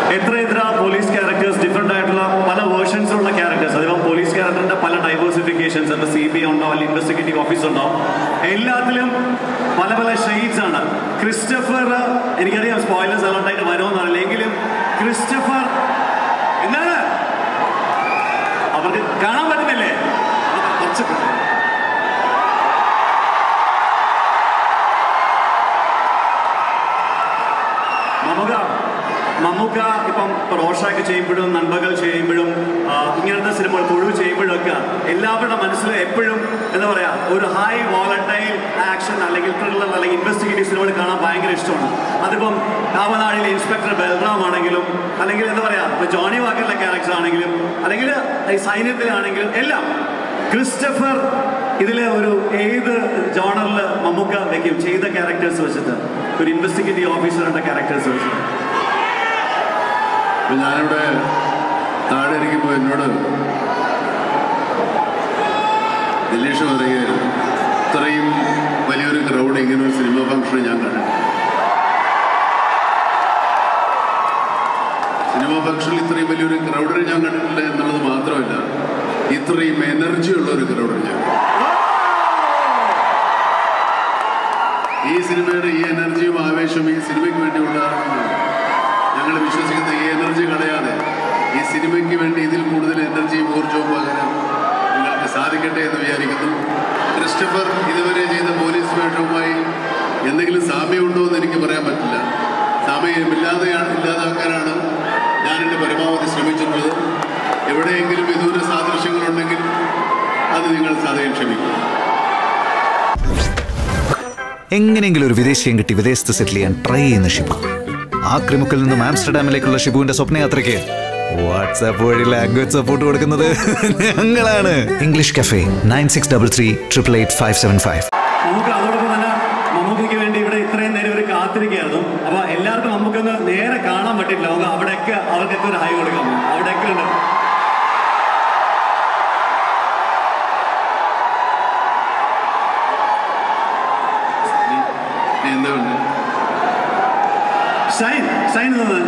എത്ര എത്ര police characters different ആയിട്ടുള്ള പല വേർഷൻസിലുള്ള ക്യാരക്ടേഴ്സ് അതിപ്പം പോലീസ് ക്യാരക്ടറിന്റെ പല ഡൈവേഴ്സിഫിക്കേഷൻസ് ഇപ്പൊ സി ബി ഐ ഉണ്ടാവും അല്ലെങ്കിൽ ഇൻവെസ്റ്റിഗേറ്റീവ് ഓഫീസ് ഉണ്ടാവും എല്ലാത്തിലും പല പല ഷെയ്ഡ്സ് ആണ് ക്രിസ്റ്റഫർ എനിക്കറിയാം സ്പോയിലേഴ്സ് അലോട്ടായിട്ട് വരുമെന്നറിയില്ല എങ്കിലും ക്രിസ്റ്റഫർ എന്താണ് അവർക്ക് കാണാൻ പറ്റുന്നില്ലേ അവർക്ക് കുറച്ച് മമ്മുക മമ്മൂക്ക ഇപ്പം റോഷാക്ക് ചെയ്യുമ്പോഴും നൻപകൽ ചെയ്യുമ്പോഴും ആ, ഇങ്ങനത്തെ സിനിമകൾ കൊഴു ചെയ്യുമ്പോഴൊക്കെ എല്ലാവരുടെ മനസ്സിൽ എപ്പോഴും എന്താ പറയാ ഒരു ഹൈ വോളട്ടൈൽ ആക്ഷൻ അല്ലെങ്കിൽ ത്രില്ലർ അല്ലെങ്കിൽ ഇൻവെസ്റ്റിഗേറ്റീവ് സിനിമകൾ കാണാൻ ഭയങ്കര ഇഷ്ടമാണ് അതിപ്പം കാവനാടിലെ ഇൻസ്പെക്ടർ ബൽറാം ആണെങ്കിലും അല്ലെങ്കിൽ എന്താ പറയാ ഇപ്പൊ ജോണി വാക്കറിലെ ക്യാരക്ടർ ആണെങ്കിലും അല്ലെങ്കിൽ ഈ സൈന്യത്തിലാണെങ്കിലും എല്ലാം ക്രിസ്റ്റഫർ ഇതിലെ ഒരു ഏത് ജോണറിൽ മമ്മൂക്ക വെക്കും ചെയ്ത ക്യാരക്ടേഴ്സ് വെച്ചിട്ട് ഒരു ഇൻവെസ്റ്റിഗേറ്റീവ് ഓഫീസറുടെ ക്യാരക്ടേഴ്സ് വെച്ചിട്ട് അപ്പൊ ഞാനിവിടെ താഴെ ഇരിക്കുമ്പോൾ എന്നോട് ദിലീഷ് പറയുകയായിരുന്നു ഇത്രയും വലിയൊരു ക്രൗഡ് ഇങ്ങനെ ഒരു സിനിമ ഫംഗ്ഷൻ ഞാൻ കണ്ടിട്ടില്ല സിനിമ ഫംഗ്ഷനിൽ ഇത്രയും വലിയൊരു ക്രൗഡിനെ ഞാൻ കണ്ടിട്ടില്ല എന്നുള്ളത് മാത്രമല്ല ഇത്രയും എനർജി ഉള്ള ഒരു ക്രൗഡിനെ ഞാൻ കണ്ടു. ഈ സിനിമയുടെ ഈ എനർജിയും ആവേശവും ഈ സിനിമയ്ക്ക് വേണ്ടിയുള്ള ഞങ്ങൾ വിശ്വസിക്കുന്ന ഈ എനർജി കളയാതെ ഈ സിനിമയ്ക്ക് വേണ്ടി ഇതിൽ കൂടുതൽ എനർജിയും ഊർജവും പകരാൻ നിങ്ങൾക്ക് സാധിക്കട്ടെ എന്ന് വിചാരിക്കുന്നു ക്രിസ്റ്റഫർ ഇതുവരെ ചെയ്ത പോലീസ് വേഷവുമായി എന്തെങ്കിലും സാമ്യമുണ്ടോ എന്ന് എനിക്ക് പറയാൻ പറ്റില്ല സാമ്യമില്ലാതെയാണ് ഇല്ലാതാക്കാനാണ് ഞാൻ എൻ്റെ പരമാവധി ശ്രമിച്ചിട്ടുള്ളത് എവിടെയെങ്കിലും വിദൂര സാദൃശ്യങ്ങളുണ്ടെങ്കിൽ അത് നിങ്ങൾ സദയം ക്ഷമിക്കും എങ്ങനെയെങ്കിലും ഒരു വിദേശിയം കിട്ടി വിദേശത്ത് സെറ്റിൽ ചെയ്യാൻ ട്രൈ ചെയ്യുന്ന ഷിബു ആക്രിമുക്കിൽ നിന്നും ആംസ്റ്റർഡാമിലേക്കുള്ള ഷിബുവിന്റെ സ്വപ്നയാത്രയ്ക്ക് വാട്സാപ്പ് വഴി ലാംഗ്വേജ് സപ്പോർട്ട് കൊടുക്കുന്നത് ഞങ്ങളാണ് English cafe nine six double three triple eight five seven five നമുക്ക് അതോടൊപ്പം തന്നെ മമ്മൂക്കയ്ക്ക് വേണ്ടി ഇവിടെ ഇത്രയും നേരം ഒരു കാത്തിരിക്കുകയായിരുന്നു അപ്പൊ എല്ലാവർക്കും നമുക്കൊന്ന് നേരെ കാണാൻ പറ്റില്ല നമുക്ക് അവിടെയൊക്കെ അവർക്കൊക്കെ ഒരു ഹൈ കൊടുക്കാം അവിടെയൊക്കെ ഉണ്ട് ഇനി എന്തുകൊണ്ട് ഷൈൻ ഷൈൻ നിന്ന്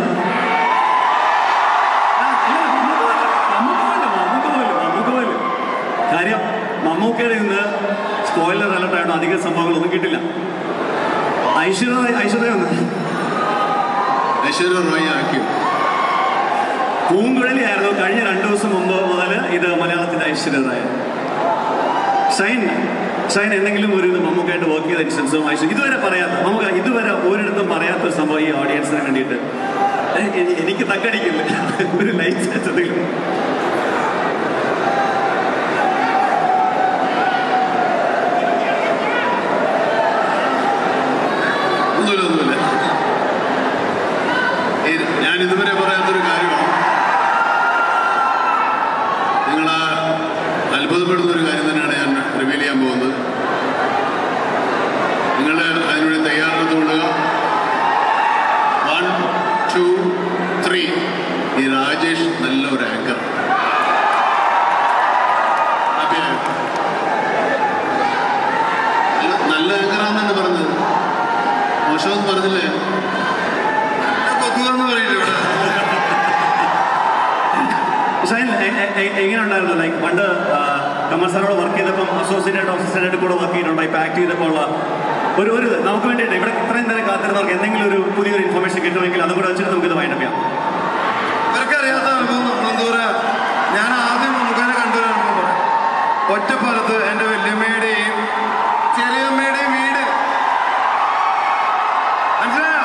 ആ, ഇല്ല, മമ്മൂക്ക പോലും, മമ്മൂക്ക പോലും, മമ്മൂക്ക പോലും, മമ്മൂക്ക പോലും. കാര്യം മമ്മൂക്കയുടെ ഇന്ന് സ്പോയിലർ അലർട്ടായിട്ട് അധിക സംഭവങ്ങളൊന്നും കിട്ടില്ല ഐശ്വര്യ ഐശ്വര്യ ഒന്ന് ഐശ്വര്യ റോയ് ആക്കിയോ പൂങ്കുഴലിയായിരുന്നു കഴിഞ്ഞ രണ്ടു ദിവസം മുമ്പ് മുതൽ ഇത് മലയാളത്തിന്റെ ഐശ്വര്യറായ ഷൈൻ ഷൈൻ എന്തെങ്കിലും ഒരു ഇത് മമ്മൂക്കായിട്ട് വർക്ക് ചെയ്ത ഇൻസ്റ്റൻസും ഐശ്വര്യ ഇതുവരെ പറയാത്ത നമുക്ക് ഇതുവരെ ഒരിടത്തും പറയാത്ത ഒരു സംഭവം ഈ ഓഡിയൻസിന് വേണ്ടിയിട്ട് ഏ, എ- എനിക്ക് തക്കടിക്കില്ല ഒരു ലൈറ്റ് എന്തെങ്കിലും ഒന്നുമില്ല ഒന്നുമില്ല ഈ ഞാൻ ഇതുവരെ പറയാത്തൊരു കാര്യമാണ് നിങ്ങൾ ആ അത്ഭുതപ്പെടുന്ന ഒരു കാര്യം തന്നെയാണ് ഞാൻ റിവീൽ ചെയ്യാൻ പോകുന്നത് നിങ്ങൾ അതിനുവേണ്ടി തയ്യാറെടുത്ത് കൊള്ളുക വൺ ടു ത്രീ ഈ രാജേഷ് നല്ല ഒരു ആങ്കർ നല്ല ആങ്കറാണെന്നാണ് പറഞ്ഞത് മോശമെന്ന് പറഞ്ഞില്ലേ കൊത്തുകയെന്ന് പറയില്ല ഇവിടെ ഷൈൻ എ- എ- എ- എങ്ങനെ ഉണ്ടായിരുന്നു ലൈക്ക് പണ്ട് ആ, കമൽ സാറോട് വർക്ക് ചെയ്തപ്പം അസോസിയേറ്റ് ഓഫീസറായിട്ട് കൂടെ വർക്ക് ചെയ്തിട്ടുണ്ടോ ഇപ്പൊ ആക്ട് ചെയ്തപ്പോൾ ഉള്ള ഒരു ഒരു നമുക്ക് വേണ്ടിയിട്ട് ഇവിടെ ഇത്രയും നേരം കാത്തിരുന്നവർക്ക് എന്തെങ്കിലും ഒരു പുതിയൊരു ഇൻഫർമേഷൻ കിട്ടുമെങ്കിൽ അതും കൂടെ വെച്ചിട്ട് നമുക്ക് ഇത് വൈൻഡപ്പ് ചെയ്യാം ഇവർക്കറിയാത്ത അനുഭവം നമ്മളെന്താ പറയാ ഞാൻ ആദ്യം നമുക്കതിനെ കണ്ടൊരു അനുഭവം പറയാം ഒറ്റപ്പാലത്ത് എൻ്റെ വല്യമ്മയുടെയും ചെറിയമ്മയുടെയും വീട് മനസ്സിലായോ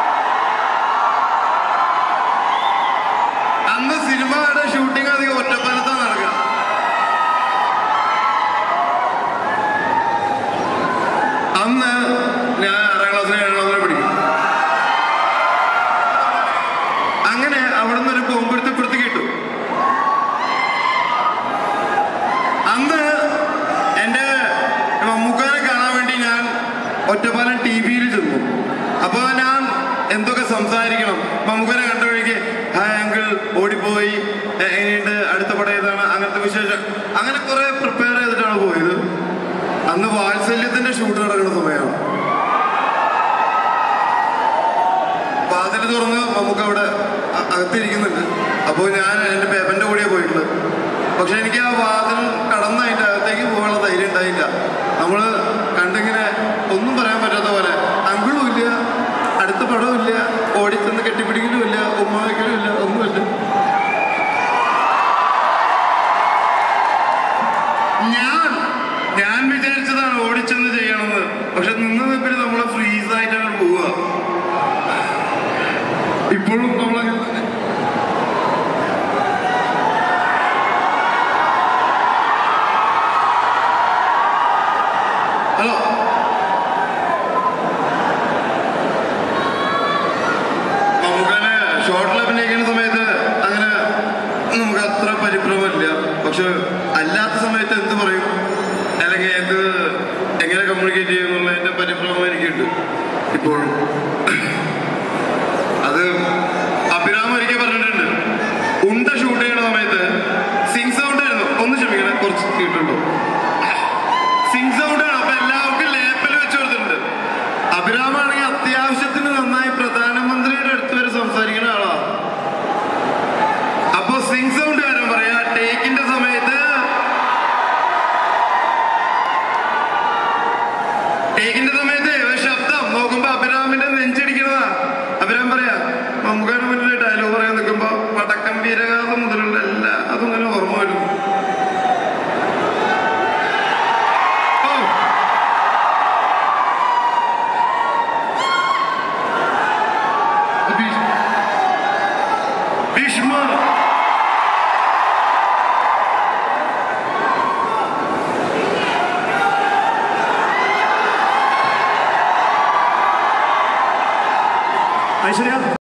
അന്ന് സിനിമയുടെ ഷൂട്ടിംഗ് അധികം ഒറ്റപ്പാലത്താണ് നടക്കുക അന്ന് ഞാൻ ആറാം ക്ലാസ്സിന് ഏഴാം ക്ലാസ്സിനെ പഠിക്കും അങ്ങനെ അവിടുന്ന് ഒരു ബോംബെടുത്ത് ഇപ്പുറത്ത് കിട്ടും അന്ന് എൻ്റെ മമ്മൂക്കാനെ കാണാൻ വേണ്ടി ഞാൻ ഒറ്റപ്പാലം ടി വിയിൽ ചെന്നു അപ്പോൾ ഞാൻ എന്തൊക്കെ സംസാരിക്കണം മമ്മൂക്കാനെ കണ്ട വഴിക്ക് ഹായ് അങ്കിൾ ഓടിപ്പോയി എ- എങ്ങനെയുണ്ട് അടുത്ത പടം ഏതാണ് അങ്ങനത്തെ വിശേഷം അങ്ങനെ കുറെ പ്രിപ്പയർ ചെയ്തിട്ടാണ് പോയത് അന്ന് വാത്സല്യത്തിന്റെ ഷൂട്ട് നടക്കുന്ന സമയമാണ് വാതിൽ തുറന്ന് നമുക്ക് അവിടെ അ- അകത്തിരിക്കുന്നുണ്ട് അപ്പോൾ ഞാൻ എൻ്റെ പേപ്പറിൻ്റെ കൂടെയാണ് പോയിട്ടുള്ളത് പക്ഷെ എനിക്ക് ആ വാതിൽ കടന്ന് അതിൻ്റെ അകത്തേക്ക് പോകാനുള്ള ധൈര്യം ഉണ്ടായില്ല നമ്മൾ കണ്ടിങ്ങനെ ഒന്നും പറയാൻ പറ്റാത്ത പോലെ അങ്കിളും ഇല്ല അടുത്ത പടവും ഇല്ല ഓടിച്ചെന്ന് കെട്ടിപ്പിടിക്കലും ഇല്ല ഉമ്മ വയ്ക്കലും ഇല്ല ഒന്നുമില്ല ഞാൻ ഞാൻ വിചാരിച്ചതാണ് ഓടിച്ചെന്ന് ചെയ്യണമെന്ന് പക്ഷെ നിന്ന് നിപ്പിൽ നമ്മളെ ഫ്രീസ് ആയിട്ട് അങ്ങോട്ട് പോവുക ഇപ്പോഴും നമ്മളങ്ങനെ തന്നെ ഹലോ നമുക്കങ്ങനെ ഷോർട്ടിൽ അഭിനയിക്കുന്ന സമയത്ത് അങ്ങനെ നമുക്ക് അത്ര പരിഭ്രമമില്ല പക്ഷെ അല്ലാത്ത സമയത്ത് എന്ത് പറയും അല്ലെങ്കിൽ എന്ത് എങ്ങനെ കമ്മ്യൂണിക്കേറ്റ് ചെയ്യും എന്നുള്ളതിന്റെ പരിഭ്രമം എനിക്കുണ്ട് ഇപ്പോഴും അത് അഭിരാമം ഒരിക്കൽ പറഞ്ഞിട്ടുണ്ട് ഉണ്ട ഷൂട്ട് ചെയ്യുന്ന സമയത്ത് സിങ് സൗണ്ട് ആയിരുന്നു ഒന്ന് ക്ഷമിക്കണം കുറച്ച് കേട്ടുണ്ടോ സിങ് സൗണ്ട് ആണ് അപ്പൊ എല്ലാവർക്കും ലേപ്പൽ വെച്ച് കൊടുത്തിട്ടുണ്ട് അഭിരാമാണെങ്കിൽ അത്യാവശ്യത്തിന് നന്നായി പ്രധാനമന്ത്രിയുടെ അടുത്ത് വരെ സംസാരിക്കുന്ന ആളാ അപ്പൊ സിങ് സൗണ്ട് കാരൻ പറയാ ടേക്കിന്റെ സമയത്ത് ടേക്കിന്റെ സമയത്ത് ഒരു ശബ്ദം നോക്കുമ്പോ അഭിരാമിന്റെ നെഞ്ചിടിക്കുന്നതാ അഭിരാം പറയാ മമ്മൂക്കാരുടെ മുന്നിൽ ഡയലോഗ് പറയാൻ നിൽക്കുമ്പോ വടക്കം വീരകാലം മുതലുള്ള എല്ലാ അതും ഇങ്ങനെ ഓർമ്മ വരും ഓ ഭീഷ്- ഭീഷ്മ ഐശ്വര്യ